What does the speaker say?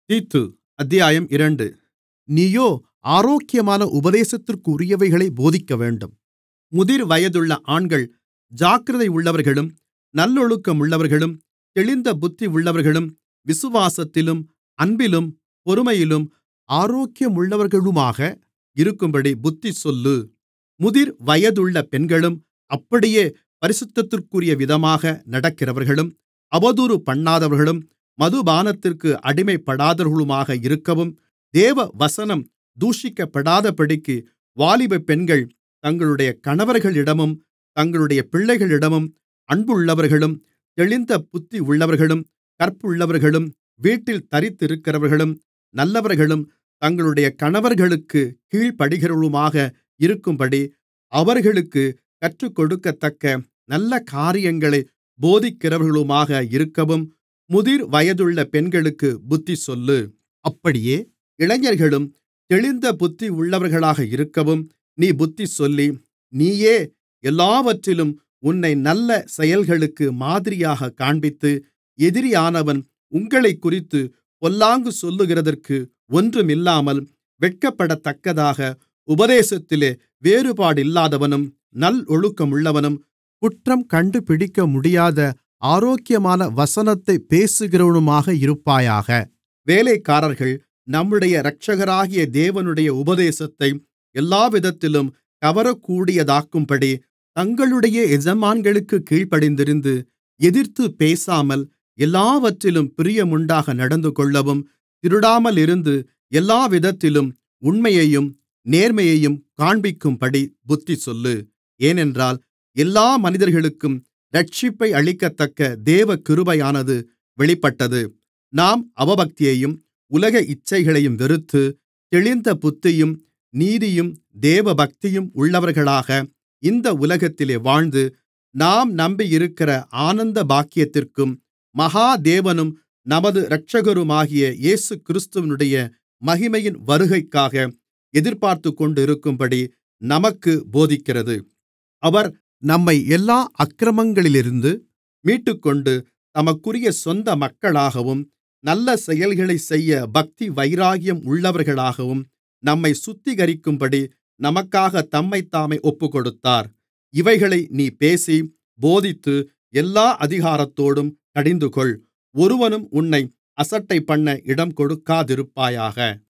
தீத்து அத்தியாயம் இரண்டு நீயோ ஆரோக்கியமான உபதேசத்திற்குரியவைகளைப் போதிக்கவேண்டும் முதிர்வயதுள்ள ஆண்கள் ஜாக்கிரதையுள்ளவர்களும் நல்லொழுக்கமுள்ளவர்களும் தெளிந்த புத்தியுள்ளவர்களும் விசுவாசத்திலும் அன்பிலும் பொறுமையிலும் ஆரோக்கியமுள்ளவர்களுமாக இருக்கும்படி புத்திசொல்லு முதிர்வயதுள்ள பெண்களும் அப்படியே பரிசுத்தத்திற்குரியவிதமாக நடக்கிறவர்களும் அவதூறுபண்ணாதவர்களும் மதுபானத்திற்கு அடிமைப்படாதவர்களுமாக இருக்கவும் தேவவசனம் தூஷிக்கப்படாதபடிக்கு வாலிபப் பெண்கள் தங்களுடைய கணவர்களிடமும் தங்களுடைய பிள்ளைகளிடமும் அன்புள்ளவர்களும் தெளிந்த புத்தியுள்ளவர்களும் கற்புள்ளவர்களும் வீட்டில் தரித்திருக்கிறவர்களும் நல்லவர்களும் தங்களுடைய கணவர்களுக்குக் கீழ்ப்படிகிறவர்களுமாக இருக்கும்படி அவர்களுக்குக் கற்றுக்கொடுக்கத்தக்க நல்ல காரியங்களைப் போதிக்கிறவர்களுமாக இருக்கவும் முதிர்வயதுள்ள பெண்களுக்குப் புத்திசொல்லு அப்படியே இளைஞர்களும் தெளிந்த புத்தியுள்ளவர்களாக இருக்கவும் நீ புத்திசொல்லி நீயே எல்லாவற்றிலும் உன்னை நல்ல செயல்களுக்கு மாதிரியாகக் காண்பித்து எதிரியானவன் உங்களைக்குறித்துப் பொல்லாங்கு சொல்லுகிறதற்கு ஒன்றுமில்லாமல் வெட்கப்படத்தக்கதாக உபதேசத்திலே வேறுபாடில்லாதவனும் நல்லொழுக்கமுள்ளவனும் குற்றம் கண்டுபிடிக்கமுடியாத ஆரோக்கியமான வசனத்தைப் பேசுகிறவனுமாக இருப்பாயாக வேலைக்காரர்கள் நம்முடைய இரட்சகராகிய தேவனுடைய உபதேசத்தை எல்லாவிதத்திலும் கவரக்கூடியதாக்கும்படி தங்களுடைய எஜமான்களுக்குக் கீழ்ப்படிந்திருந்து எதிர்த்துப் பேசாமல் எல்லாவற்றிலும் பிரியமுண்டாக நடந்துகொள்ளவும் திருடாமலிருந்து எல்லாவிதத்திலும் உண்மையையும் நேர்மையையும் காண்பிக்கும்படி புத்திசொல்லு ஏனென்றால் எல்லா மனிதர்களுக்கும் இரட்சிப்பை அளிக்கத்தக்க தேவகிருபையானது வெளிப்பட்டது நாம் அவபக்தியையும் உலக இச்சைகளையும் வெறுத்து தெளிந்த புத்தியும் நீதியும் தேவபக்தியும் உள்ளவர்களாக இந்த உலகத்திலே வாழ்ந்து நாம் நம்பியிருக்கிற ஆனந்த பாக்கியத்திற்கும் மகா தேவனும் நமது இரட்சகருமாகிய இயேசுகிறிஸ்துவினுடைய மகிமையின் வருகைக்காக எதிர்பார்த்துக்கொண்டிருக்கும்படி நமக்குப் போதிக்கிறது அவர் நம்மை எல்லா அக்கிரமங்களிலிருந்து மீட்டுக்கொண்டு தமக்குரிய சொந்த மக்களாகவும் நல்ல செயல்களைச் செய்ய பக்தி வைராக்கியம் உள்ளவர்களாகவும் நம்மைச் சுத்திகரிக்கும்படி நமக்காகத் தம்மைத்தாமே ஒப்புக்கொடுத்தார் இவைகளை நீ பேசி போதித்து எல்லா அதிகாரத்தோடும் கடிந்துகொள் ஒருவனும் உன்னை அசட்டைபண்ண இடங்கொடுக்காதிருப்பாயாக